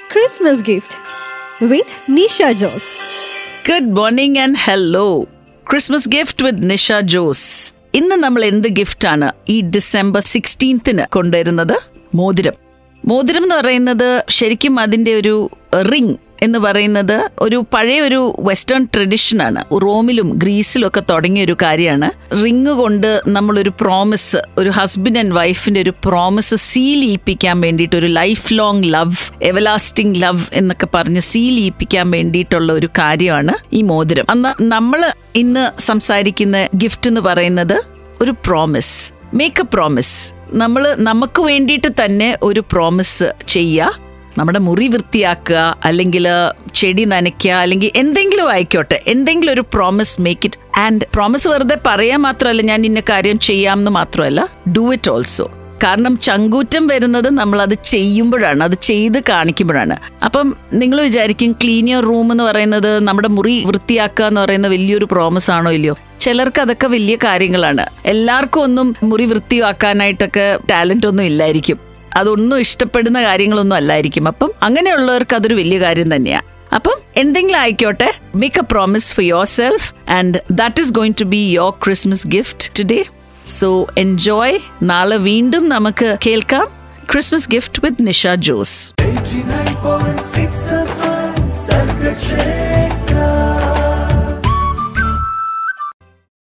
Christmas gift with Nisha Joss. Good morning and hello Christmas gift with Nisha Jose ഇന്ന് നമ്മൾ എന്ത് ഗിഫ്റ്റാണ് ഈ ഡിസംബർ സിക്സ്റ്റീൻത്തിന് കൊണ്ടുവരുന്നത് മോതിരം മോതിരം എന്ന് പറയുന്നത് ശരിക്കും അതിൻ്റെ ഒരു റിംഗ് എന്ന് പറയുന്നത് ഒരു പഴയ ഒരു വെസ്റ്റേൺ ട്രഡിഷനാണ് റോമിലും ഗ്രീസിലും ഒക്കെ തുടങ്ങിയ ഒരു കാര്യമാണ് റിങ് കൊണ്ട് നമ്മളൊരു പ്രോമിസ് ഒരു ഹസ്ബൻഡ് ആൻഡ് വൈഫിന്റെ ഒരു പ്രോമിസ് സീൽ ചെയ്യിപ്പിക്കാൻ വേണ്ടിയിട്ട് ഒരു life long love everlasting love എന്നൊക്കെ പറഞ്ഞ് സീൽ ചെയ്യിപ്പിക്കാൻ വേണ്ടിയിട്ടുള്ള ഒരു കാര്യമാണ് ഈ മോതിരം അന്ന് നമ്മൾ ഇന്ന് സംസാരിക്കുന്ന ഗിഫ്റ്റ് എന്ന് പറയുന്നത് ഒരു പ്രോമിസ് മേക്ക് എ പ്രോമിസ് നമ്മൾ നമുക്ക് വേണ്ടിയിട്ട് തന്നെ ഒരു പ്രോമിസ് ചെയ്യുക നമ്മുടെ മുറി വൃത്തിയാക്കുക അല്ലെങ്കിൽ ചെടി നനയ്ക്കുക അല്ലെങ്കിൽ എന്തെങ്കിലും ആയിക്കോട്ടെ എന്തെങ്കിലും ഒരു promise make it and promise വെറുതെ പറയാൻ മാത്രമല്ല ഞാൻ ഇന്ന കാര്യം ചെയ്യാമെന്ന് മാത്രമല്ല ഡു ഇറ്റ് ഓൾസോ കാരണം ചങ്കൂറ്റം വരുന്നത് നമ്മൾ അത് ചെയ്യുമ്പോഴാണ് അത് ചെയ്ത് കാണിക്കുമ്പോഴാണ് അപ്പം നിങ്ങൾ വിചാരിക്കും ക്ലീനിയർ റൂം എന്ന് പറയുന്നത് നമ്മുടെ മുറി വൃത്തിയാക്കുക എന്ന് പറയുന്ന വലിയൊരു പ്രോമിസ് ആണോ ഇല്ലയോ ചിലർക്ക് അതൊക്കെ വലിയ കാര്യങ്ങളാണ് എല്ലാവർക്കും ഒന്നും മുറി വൃത്തിയാക്കാനായിട്ടൊക്കെ ടാലന്റ് ഒന്നും ഇല്ലായിരിക്കും അതൊന്നും ഇഷ്ടപ്പെടുന്ന കാര്യങ്ങളൊന്നും അല്ലായിരിക്കും അപ്പം അങ്ങനെയുള്ളവർക്ക് അതൊരു വലിയ കാര്യം തന്നെയാണ് അപ്പം എന്തെങ്കിലും ആയിക്കോട്ടെ make a promise for yourself and that is going to be your Christmas gift today so enjoy നാളെ വീണ്ടും നമുക്ക് കേൾക്കാം Christmas gift with Nisha Jose 89.6 FM, Circuit